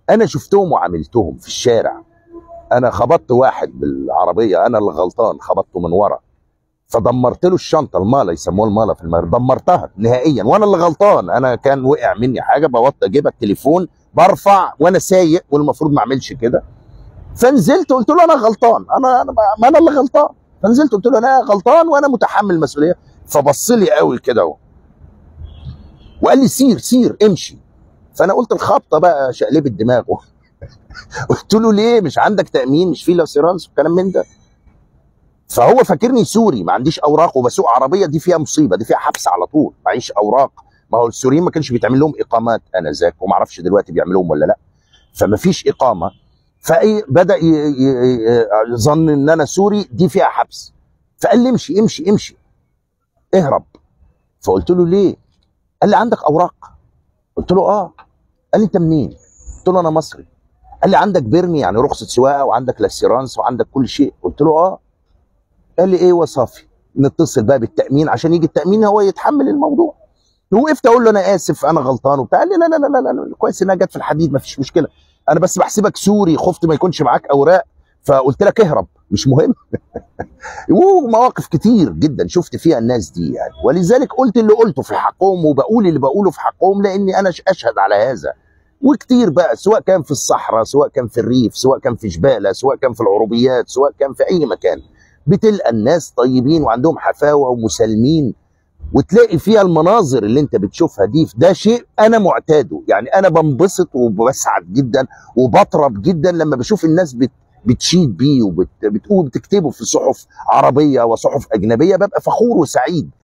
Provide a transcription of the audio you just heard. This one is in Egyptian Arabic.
انا شفتهم وعاملتهم في الشارع انا خبطت واحد بالعربيه انا اللي غلطان خبطته من ورا فدمرت له الشنطه الماله يسموها الماله في المر دمرتها نهائيا وانا اللي غلطان انا كان وقع مني حاجه بوطي اجيب التليفون برفع وانا سايق والمفروض ما اعملش كده فنزلت قلت له انا غلطان انا انا ما انا اللي غلطان فنزلت قلت له انا غلطان وانا متحمل المسؤوليه فبص لي قوي كده اهو وقال لي سير سير امشي فانا قلت الخبطه بقى شقلبت دماغه قلت له ليه مش عندك تامين مش في لاسيرانس والكلام من ده فهو فاكرني سوري ما عنديش اوراق وبسوق عربيه دي فيها مصيبه دي فيها حبس على طول معيش اوراق ما هو السوريين ما كانش بيتعمل لهم اقامات انذاك وما اعرفش دلوقتي بيعملوهم ولا لا فما فيش اقامه فاي بدا ي- ي- ي- ظن ان انا سوري دي فيها حبس فقال لي امشي امشي امشي اهرب فقلت له ليه قال لي عندك اوراق قلت له اه قال لي انت منين قلت له انا مصري قال لي عندك بيرمي يعني رخصه سواقه وعندك لاسيرانس وعندك كل شيء قلت له اه قال لي ايه وصافي نتصل بقى بالتامين عشان يجي التامين هو يتحمل الموضوع وقفت اقول له انا اسف انا غلطان وبتاع قال لي لا لا لا لا, لا. كويس انها جت في الحديد ما فيش مشكله انا بس بحسبك سوري خفت ما يكونش معاك اوراق فقلت لك اهرب مش مهم ومواقف كتير جدا شفت فيها الناس دي يعني ولذلك قلت اللي قلته في حقهم وبقول اللي بقوله في حقهم لاني انا اشهد على هذا وكتير بقى سواء كان في الصحراء سواء كان في الريف سواء كان في جبالة سواء كان في العربيات سواء كان في اي مكان بتلقى الناس طيبين وعندهم حفاوة ومسالمين وتلاقي فيها المناظر اللي انت بتشوفها دي ده شيء انا معتاده يعني انا بنبسط وبسعد جدا وبطرب جدا لما بشوف الناس بت بتشيد بيه وبتقول بتكتبه في صحف عربيه وصحف اجنبيه ببقى فخور وسعيد